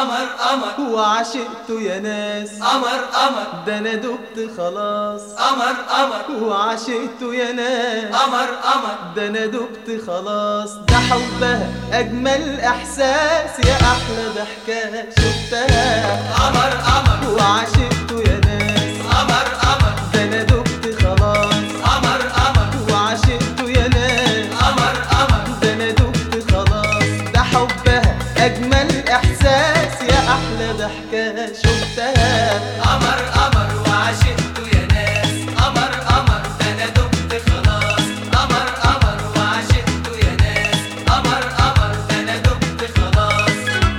قمر قمر وعشقته يا ناس قمر قمر ده انا دبت خلاص قمر قمر وعشقته يا ناس قمر قمر ده انا دبت خلاص ده حبها اجمل احساس يا احلى ضحكه شفتها قمر قمر وعشقته يا ناس قمر قمر ده انا دبت خلاص قمر قمر وعشقته يا ناس قمر قمر ده انا دبت خلاص ده حبها اجمل احساس يا احلى ضحكه شفتها قمر قمر وعشقته يا ناس قمر قمر ده انا دبت خلاص قمر قمر وعشقته يا ناس قمر قمر ده انا دبت خلاص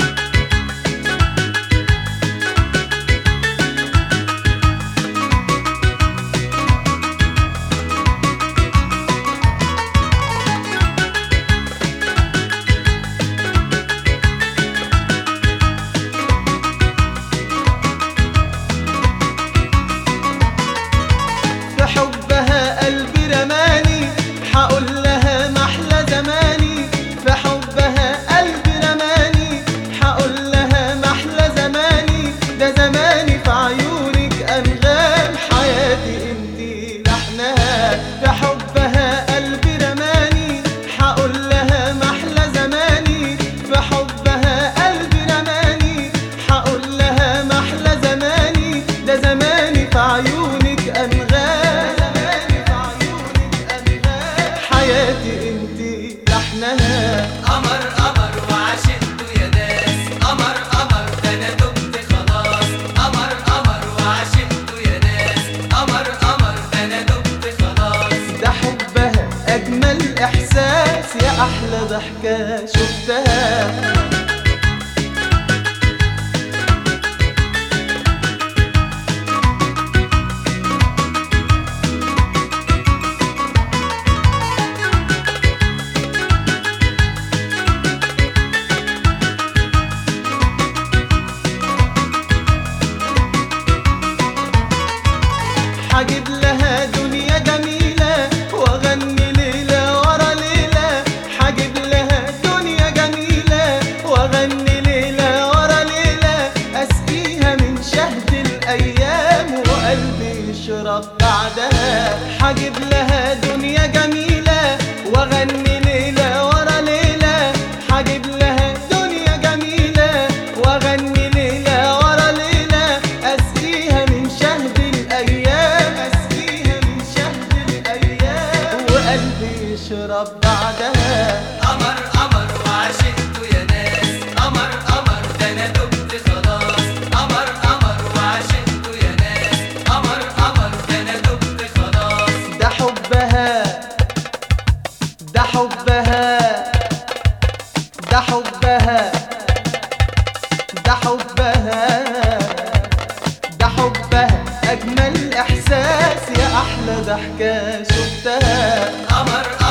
في حبها قلبي رماني حقول لها محلى زماني في حبها قلبي رماني حقول لها محلى زماني ده زماني في عيونك انغام حياتي انتي لحنها في حبها قلبي رماني حقول لها محلى زماني في حبها قلبي رماني حقول لها محلى زماني ده زماني في عيونك انغام زماني في عيونك انغام حياتي انتي لحنها قمر قمر وعشقته يا ناس قمر قمر ده انا دبت خلاص قمر قمر وعشقته يا ناس قمر قمر ده انا دبت خلاص ده حبها اجمل احساس يا احلى ضحكه شفتها حجيب لها دنيا جميلة واغني ليلة ورا ليلة حجيب لها دنيا جميلة واغني ليلة ورا ليلة اسقيها من شهد الايام وقلبي يشرب بعدها حجيب لها دنيا جميلة واغني ليلة ورا ليلة حجيب لها دنيا جميلة واغني ليلة ورا ليلة اسقيها من شهد الايام اسقيها من شهد الايام وقلبي يشرب بعدها قمر قمر وعشقته يا ناس قمر قمر ده انا دبت خلاص قمر قمر وعشقته يا ناس قمر قمر ده انا دبت خلاص ده حبها ده حبها ده حبها ده حبها ده حبها اجمل احساس يا احلى ضحكه شفتها قمر